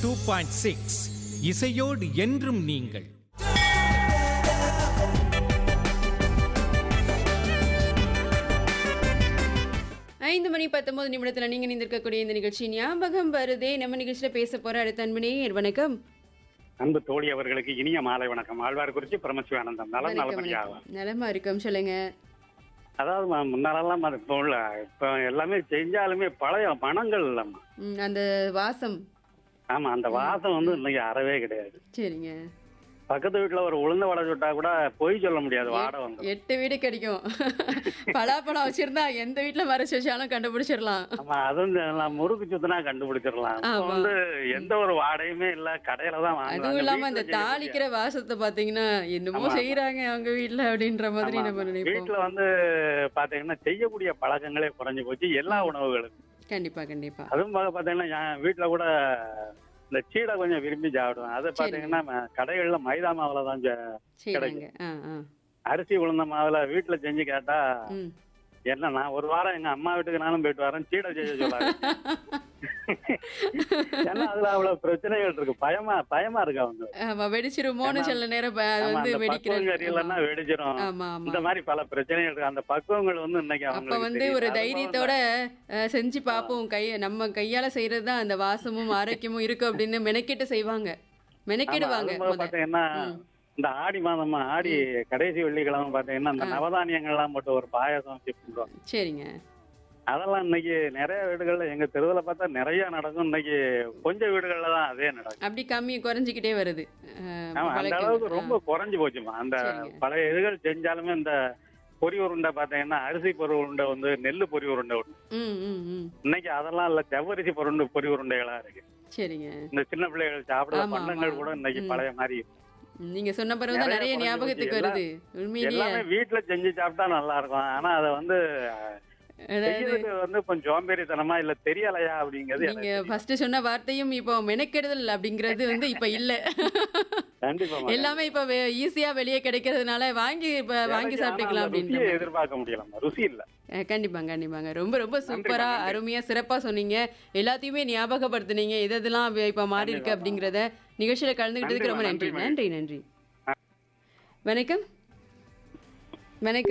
Two point six இசையோடு என்றும் நீங்கள் ஐந்து மணி பத்தொன்பது நிமிடத்துல நீங்க நிந்திருக்கக்கூடிய இந்த நிகழ்ச்சி ஞாபகம் வருதே நம்ம நிகழ்ச்சியில பேச போற அடுத்த அன்பனே வணக்கம் அன்பு தோழி அவர்களுக்கு இனிய மாலை வணக்கம் ஆழ்வார்குறிச்சி பரமசிவானந்தம் நலம் வணக்கம் நலமணியாகும் வணக்கம். நலமா இருக்கும் சொல்லுங்க அதாவது ம- முன்னாலெல்லாம் அது இப்போ உள்ள இப்போ எல்லாமே செஞ்சாலுமே பழைய மனங்கள் இல்லம்மா ம், அந்த வாசம் ஆமா அந்த வாசம் வந்து இன்னைக்கு அறவே கிடையாது சரிங்க பக்கத்து வீட்டுல ஒரு உளுந்த வடை சுட்டா கூட பொய் சொல்ல முடியாது வாடை வந்து எட்டு வீடு கிடைக்கும் பலாப்பழம் வச்சிருந்தா எந்த வீட்டுல மறைச்சு வச்சாலும் கண்டுபிடிச்சிடலாம் ஆமா அதுவும் இந்த நான் முறுக்கு சுத்தினா கண்டுபிடிச்சிடலாம் இப்போ ஆமா. வந்து எந்த ஒரு வாடையுமே இல்ல கடையில தான் அதுவும் இல்லாம அந்த வாங்குறாங்க தாளிக்கிற வாசத்தை பாத்தீங்கன்னா என்னமோ ஆமா. செய்யறாங்க அவங்க வீட்டுல அப்படின்ற மாதிரி ஆமா, நம்ம ஆமா. நினைப்போம் வீட்டுல வந்து பாத்தீங்கன்னா செய்யக்கூடிய பழக்கங்களே குறைஞ்சு போச்சு எல்லா உணவுகளுக்கும் கண்டிப்பா கண்டிப்பா அதுவும் பார்க்க பாத்தீங்கன்னா என் வீட்டுல கூட இந்த சீடை கொஞ்சம் விரும்பி சாப்பிடுவேன் அது பாத்தீங்கன்னா ம- கடைகள்ல மைதா மாவுல தான் செ- செய்யறாங்க ஆ ஆ அரிசி உளுந்த மாவுல வீட்டுல செஞ்சு கேட்டா ம் என்ன நான் ஒரு வாரம் எங்க அம்மா வீட்டுக்கு நானும் போயிட்டு வரேன் சீடை செய்ய சொல்லாங்க ஏன்னா அதுல அவ்வளவு பிரச்சனைகள் இருக்கு பயமா பயமா இருக்கு அவங்க ஆமா வெடிச்சிருமோன்னு ஏன்னா, சில நேரம் ப- அது ஆமா, வந்து அந்த பக்குவம் சரியில்லைன்னா வெடிக்கிறது வெடிச்சிரும் ஆமா ஆமா இந்த மாதிரி பல பிரச்சனைகள் இருக்கு அந்த பக்குவங்கள் வந்து இன்னைக்கு அப்ப அவங்களுக்கு வந்து தெரியல. ஒரு அது போல தைரியத்தோட அஹ், செஞ்சு பார்ப்போம் கை நம்ம கையால செய்யறது தான் அந்த வாசமும் ஆரோக்கியமும் இருக்கு அப்படின்னு மெனக்கிட்டு செய்வாங்க மெனக்கிடுவாங்க ஆமா, அது போல முத. பாத்தீங்கன்னா ம். இந்த ஆடி மாதமா ஆடி கடைசி வெள்ளிக்கிழமை பாத்தீங்கன்னா இந்த ஆ. நவதானியங்கள் எல்லாம் போட்டு ஒரு பாயாசம் வச்சு பண்றோம் சரிங்க அதெல்லாம் இன்னைக்கு நிறைய வீடுகள்ல எங்க தெருவுல பார்த்தா நிறைய நடக்கும் இன்னைக்கு கொஞ்சம் வீடுகள்ல தான் அதே நடக்கும் அப்படி கம்மி குறைஞ்சிக்கிட்டே வருது அஹ், ஆமா அந்த பழக்கங்கள். அளவுக்கு ஆ, ரொம்ப குறைஞ்சு போச்சுமா அந்த சரிங்க. பழைய இதுகள் செஞ்சாலுமே இந்த பொரி உருண்டை பாத்தீங்கன்னா அரிசி பொரி உருண்டை வந்து நெல்லு பொரி உருண்டை ஒண்ணு ம் ம் ம் இன்னைக்கு அதெல்லாம் இல்ல செவ்வரிசி பொருண்டு பொரி உருண்டைகளா இருக்கு சரிங்க இந்த சின்ன பிள்ளைகள் சாப்பிடுற ஆமா, பண்டங்கள் ஆமா. கூட இன்னைக்கு ம். பழைய மாதிரி இருக்கு. நீங்க சொன்ன பிறகுதான் நிறைய நிறைய குறைஞ்சு ஞாபகத்துக்கு போச்சு. வருது உண்மையிலேயே எல்லாமே வீட்டுல செஞ்சு சாப்பிட்டா நல்லா இருக்கும் ஆனா அதை வந்து அதாவது செய்யறதுக்கு வந்து கொஞ்சம் சோம்பேறித்தனமா இல்ல தெரியலையா அப்படிங்கிறது நீங்க எனக்கு ஃபர்ஸ்ட் சொன்ன வார்த்தையும் இப்போ மெனக்கெடுதல் அப்படிங்கிறது வந்து இப்ப இல்ல கண்டிப்பா எல்லாமே இப்ப ஈஸியா வெளியே கிடைக்கிறதுனால வாங்கி இப்ப வாங்கி சாப்பிட்டுக்கலாம் அப்படின்ற ருசியை மாதிரி. எதிர்பார்க்க முடியல ருசி இல்ல அஹ் கண்டிப்பாங்க கண்டிப்பாங்க ரொம்ப ரொம்ப சூப்பரா நன்றி. அருமையா சிறப்பா சொன்னீங்க எல்லாத்தையுமே ஞாபகப்படுத்துனீங்க எது எதெல்லாம் வி- இப்ப மாறி இருக்கு அப்படிங்கறத நிகழ்ச்சியில கலந்துக்கிட்டதுக்கு ரொம்ப நன்றிம்மா, நன்றி நன்றி, நன்றி நன்றி வணக்கம் வணக்கம்